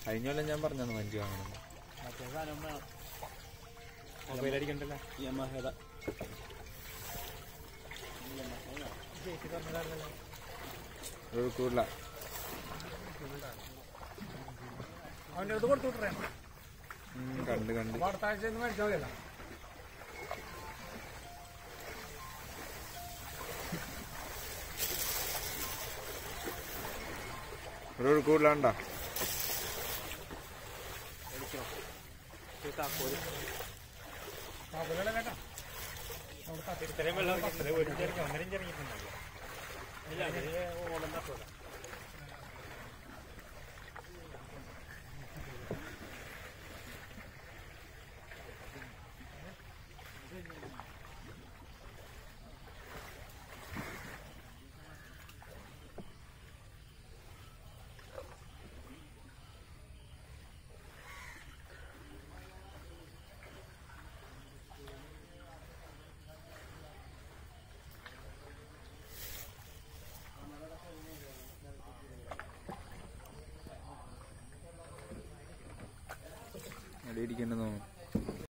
കഴിഞ്ഞ കൊല്ലം ഞാൻ പറഞ്ഞു വഞ്ചി വാങ്ങണം മറ്റേ സാധനം വേണം മൊബൈൽ അടിക്കണ്ടല്ലോ യമഹേത ഒരു കൂടുതല അവൻ്റെ അടുത്ത് കൊടുത്തു വിട്ടേ കണ്ട് കണ്ട് അപ്പൊ അടുത്ത ആഴ്ച ഒന്ന് മേടിച്ചാൽ മതിയല്ലോ ഒരു കൂടുതലുണ്ടോ താക്കോലല്ലേ കേട്ടോ ഇത്രയും വെള്ളം ഇത്രയും ഒരു ചെറിയ ഒന്നരം ചെറിയിട്ടുണ്ടല്ലോ ഇല്ല അതിന് ഓളം തട്ടൂല അടി ഇടിക്കണ്ടെന്ന് തോന്നുന്നു